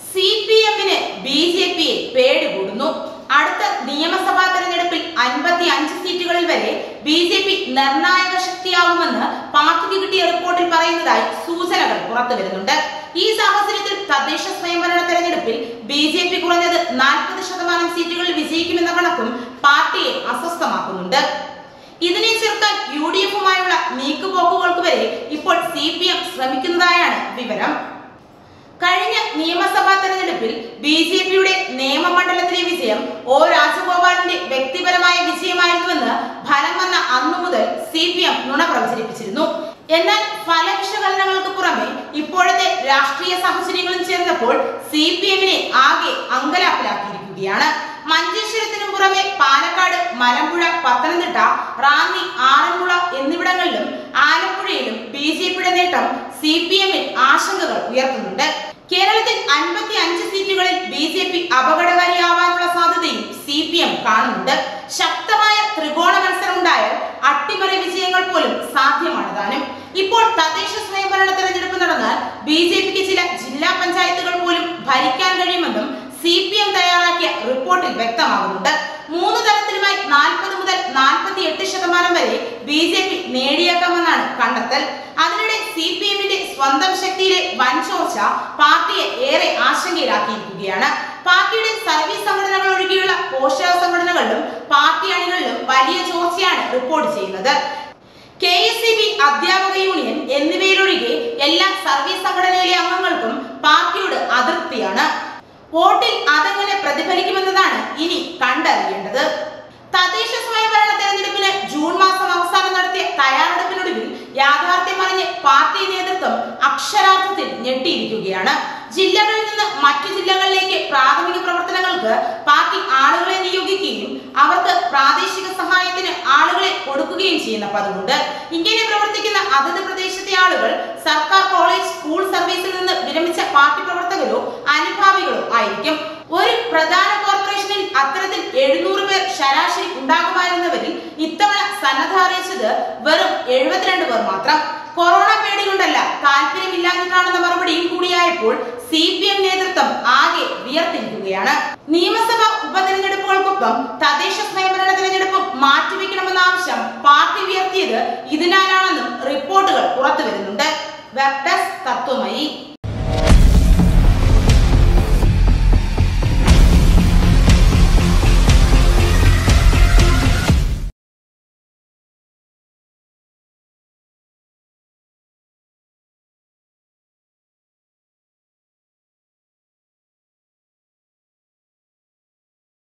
C P എമ്മിന് B J പിയെ പേടി കൂടുന്നു അടുത്ത നിയമസഭാ തെരഞ്ഞെടുപ്പിൽ അൻപത്തി അഞ്ച് സീറ്റുകളിൽ വരെ ബി ജെ പി നിർണായക ശക്തിയാവുമെന്ന് പാർട്ടിക്ക് കിട്ടിയ റിപ്പോർട്ടിൽ പറയുന്നതായി സൂചനകൾ പുറത്തു വരുന്നുണ്ട് ഈ സാഹചര്യത്തിൽ തദ്ദേശ സ്വയംഭരണ തെരഞ്ഞെടുപ്പിൽ ബി ജെ പി കുറഞ്ഞത് നാൽപ്പത് ശതമാനം സീറ്റുകളിൽ വിജയിക്കുമെന്ന കണക്കും പാർട്ടിയെ അസ്വസ്ഥമാക്കുന്നുണ്ട് ഇതിനെ ചെറുക്കാൻ യു ഡി എഫുമായുള്ള നീക്കുപോക്കുകൾക്ക് വരെ ഇപ്പോൾ സി പി എം ശ്രമിക്കുന്നതായാണ് വിവരം കഴിഞ്ഞ നിയമസഭാ തെരഞ്ഞെടുപ്പിൽ ബി ജെ പിയുടെ നിയമമണ്ഡലത്തിലെ വിജയം ഒ രാജഗോപാലിന്റെ വ്യക്തിപരമായ വിജയമായിരുന്നുവെന്ന് ഫലം വന്ന അന്നു മുതൽ സി പി എം നുണ പ്രചരിപ്പിച്ചിരുന്നു എന്നാൽ ഫലവിശകലനങ്ങൾക്ക് പുറമെ ഇപ്പോഴത്തെ രാഷ്ട്രീയ സാഹചര്യങ്ങളും ചേർന്നപ്പോൾ സി പി എമ്മിനെ ആകെ അങ്കലാപ്പിലാക്കിയിരിക്കുകയാണ് മഞ്ചേശ്വരത്തിനും പുറമെ പാലക്കാട് മലമ്പുഴ പത്തനംതിട്ട റാന്നി ആറന്മുള എന്നിവിടങ്ങളിലും ആലപ്പുഴയിലും ബി ജെ പിയുടെ നേട്ടം സി പി എമ്മിൽ ആശങ്കകൾ ഉയർത്തുന്നുണ്ട് കേരളത്തിൽ അൻപത്തി അഞ്ച് സീറ്റുകളിൽ ബി ജെ പി അപകടകാരിയാവാനുള്ള സാധ്യതയും സി പി എം കാണുന്നുണ്ട് ശക്തമായ ത്രികോണ മത്സരം ഉണ്ടായാൽ അട്ടിമറി വിജയങ്ങൾ പോലും സാധ്യമാണ് താനും ഇപ്പോൾ തദ്ദേശ സ്വയംഭരണ തെരഞ്ഞെടുപ്പ് നടന്നാൽ ബി ജെ പിക്ക് ചില ജില്ലാ പഞ്ചായത്തുകൾ പോലും ഭരിക്കാൻ കഴിയുമെന്നും സി പി എം തയ്യാറാക്കിയ റിപ്പോർട്ടിൽ വ്യക്തമാകുന്നുണ്ട് മൂന്ന് തലത്തിലുമായി നാൽപ്പത് മുതൽ നാൽപ്പത്തി എട്ട് ശതമാനം വരെ ബി ജെ പി നേടിയേക്കാമെന്നാണ് കണ്ടെത്തൽ അതിനിടെ സി പി എമ്മിന്റെ സ്വന്തം ശക്തിയിലെ വൻ ചോർച്ച പാർട്ടിയെ ഏറെ ആശങ്കയിലാക്കിയിരിക്കുകയാണ് പാർട്ടിയുടെ സർവീസ് സംഘടനകൾ ഒഴികെയുള്ള പോഷക സംഘടനകളിലും പാർട്ടി അണികളിലും വലിയ ചോർച്ചയാണ് റിപ്പോർട്ട് ചെയ്യുന്നത് കെ എസ് സി ബി അധ്യാപക യൂണിയൻ എന്നിവയിലൊഴികെ എല്ലാ സർവീസ് സംഘടനയിലെ അംഗങ്ങൾക്കും പാർട്ടിയോട് അതൃപ്തിയാണ് വോട്ടിൽ അതെങ്ങനെ പ്രതിഫലിക്കുമെന്നതാണ് ഇനി കണ്ടറിയേണ്ടത് തദ്ദേശ സ്വയംഭരണ തെരഞ്ഞെടുപ്പിന് ജൂൺ മാസം അവസാനം നടത്തിയ തയ്യാറെടുപ്പിനൊടുവിൽ യാഥാർത്ഥ്യമറിഞ്ഞ് പാർട്ടി നേതൃത്വം അക്ഷരാർത്ഥത്തിൽ ഞെട്ടിയിരിക്കുകയാണ് ജില്ലകളിൽ നിന്ന് മറ്റു ജില്ലകളിലേക്ക് പ്രാഥമിക പ്രവർത്തനങ്ങൾക്ക് പാർട്ടി ആളുകളെ നിയോഗിക്കുകയും അവർക്ക് പ്രാദേശിക സഹായത്തിന് ആളുകളെ കൊടുക്കുകയും ചെയ്യുന്ന പതിവുണ്ട് ഇങ്ങനെ പ്രവർത്തിക്കുന്ന അതത് പ്രദേശത്തെ ആളുകൾ സർക്കാർ കോളേജ് സ്കൂൾ സർവീസിൽ നിന്ന് വിരമിച്ച പാർട്ടി പ്രവർത്തകരോ അനുഭാവികളോ ആയിരിക്കും ഒരു പ്രധാന കോർപ്പറേഷനിൽ അത്തരത്തിൽ എഴുന്നൂറ് പേർ ശരാശരി ഉണ്ടാകുമായിരുന്നവരിൽ ഇത്തവണ സന്നദ്ധ അറിയിച്ചത് വെറും എഴുപത്തിരണ്ട് പേർ മാത്രം കൊറോണ പേടി കൊണ്ടല്ല താല്പര്യമില്ലാഞ്ഞിട്ടാണെന്ന മറുപടിയും കൂടിയായപ്പോൾ സി പി എം നേതൃത്വം ആകെ വിയർത്തിരിക്കുകയാണ് നിയമസഭാ ഉപതെരഞ്ഞെടുപ്പുകൾക്കൊപ്പം തദ്ദേശ സ്വയംഭരണ തെരഞ്ഞെടുപ്പും മാറ്റിവെക്കണമെന്ന ആവശ്യം പാർട്ടി ഉയർത്തിയത് ഇതിനാലാണെന്നും റിപ്പോർട്ടുകൾ പുറത്തു വരുന്നുണ്ട് വെബ് ഡെസ്ക് തത്വമയി